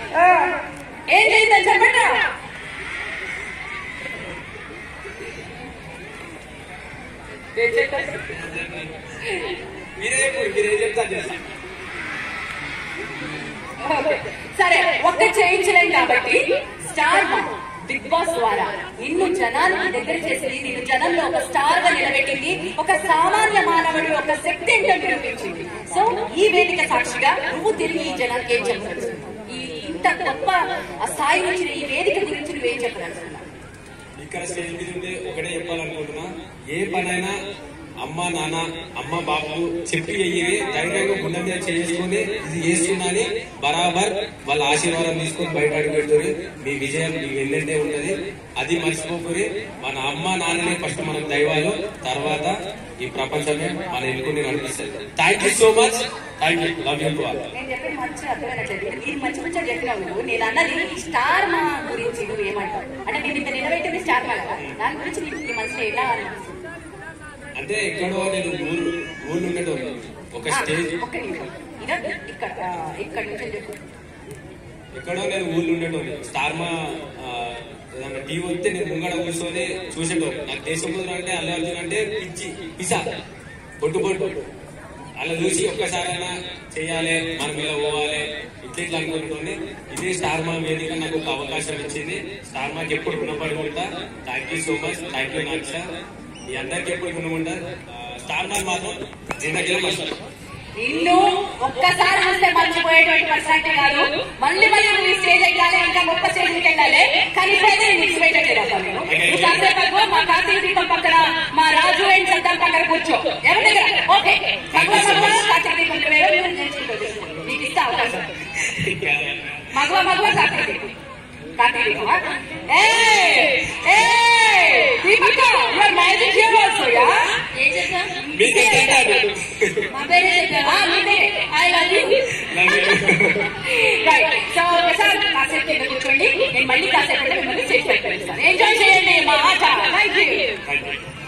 ఆ, ఏం చేద్దాం చెప్పండి ఏం చేద్దాం మీరే చెప్పండి, మీరే చెప్తారు చేస్తా. సరే ఒక్క చేయించలేం కాబట్టి స్టార్ మా బిగ్ బాస్ ద్వారా నిన్ను జనానికి దగ్గర చేసింది నిన్ను జనంలో ఒక స్టార్ గా నిలబెట్టింది ఒక సామాన్య మానవుడి ఒక శక్తి ఏంటో నిరూపించింది సో ఈ వేదిక సాక్షిగా నువ్వు తిరిగి ఈ జనానికి ఏం చెప్పచ్చు ఈ ఇంత గొప్ప ఆ స్థాయి నుంచి ఈ వేదిక గురించి నువ్వేం చెప్పదలుచుకున్నావు ఇక్కడ స్టేజ్ మీద ఉంటే ఒకటే చెప్పాలనుకుంటున్నా ఏ పనైనా అమ్మ నాన్న అమ్మ బాబు చెప్పి అయ్యేది ధైర్యంగా గుండె మీద చేసుకుని ఇది చేస్తున్నాని బరాబర్ వాళ్ళ ఆశీర్వాదం తీసుకొని బయట అడుగు పెడుతుంది మీ విజయం మీ వెళ్ళంటే ఉంటది అది మర్చిపోకూరి మన అమ్మ నాన్ననే ఫస్ట్ మన దైవాలు తర్వాత ఈ ప్రపంచమే మన ఎన్నుకుని నడిపిస్తుంది thank you so much thank you love you to all నేను చెప్పిన మంచి అర్థమైనట్లేదు మీరు మంచి మంచిగా చెప్పినావు నువ్వు నేను అన్నది ఈ స్టార్ మా గురించి నువ్వు ఏమంటావు అంటే నేను ఇంత నిలబెట్టింది స్టార్ మా కదా దాని గురించి నీకు నీ మనసులో ఎలా అనిపిస్తుంది అంటే ఎక్కడో నేను ఊరు ఊరు ఉండేటోళ్ళు ఒక ఆ, స్టేజ్ ఒక్క నిమిషం ఇదా ఇక్కడ ఆ, ఇక్కడ నుంచి చెప్పు ఎక్కడో నేను ఊళ్ళో ఉండేటోని స్టార్ మా ఆ, ఏదన్నా టీవీ వస్తే నేను ముంగడ కూర్చొని చూసేటోని నాకు దేశం కుదురు అంటే అల్లు అర్జున్ అంటే పిచ్చి పిసా పొట్టు పొట్టు అలా చూసి ఒక్కసారైనా చేయాలి మనం ఇలా పోవాలి ఇట్లా ఇట్లా అనుకుంటుంది ఇదే స్టార్ మా వేదిక నాకు ఒక అవకాశం ఇచ్చింది స్టార్ మాకి ఎప్పుడు రుణపడి ఉంటా thank you so much thank you నాక్ష మీ అందరికి ఎప్పుడు రుణముంటా స్టార్ మా మాత్రం జిందగీలో మర్చిపోతాను నిన్ను ఒక్కసారి చూస్తే మర్చిపోయేటువంటి పర్సనాలిటీ కాదు మళ్ళీ మళ్ళీ నువ్వు ఈ స్టేజ్ ఎక్కాలి ఇంకా గొప్ప స్టేజ్కి వెళ్ళాలి కానీ ఇప్పుడైతే నేను విడిచిపెట్టలేదు అసలు నేను. నువ్వు కాసేపు అదిగో మా కార్తీక దీపం పక్కన మా రాజు అండ్ సంతాన్ పక్కన కూర్చో ఎవరి దగ్గర ఓకే మగవా మగవా కార్తీక దీపం వేరే మీరు నేర్చుకుంటుంది నీకు ఇస్తా అవకాశం మగవా మగవా కార్తీక దీపం కార్తీక దీపమా ఏ ఏ Deepika you are magic here also yeah ఏం చెప్పా మీకే కాదు. మా పేరే చెప్పా ఆ మీదే I love you right so Prasad కాసేపు కింద కూర్చోండి నేను మళ్ళీ కాసేపు మిమ్మల్ని స్టేజ్ పైకి పిలుస్తాను ఎంజాయ్ చేయండి మా ఆట థ్యాంక్ యూ థ్యాంక్ యూ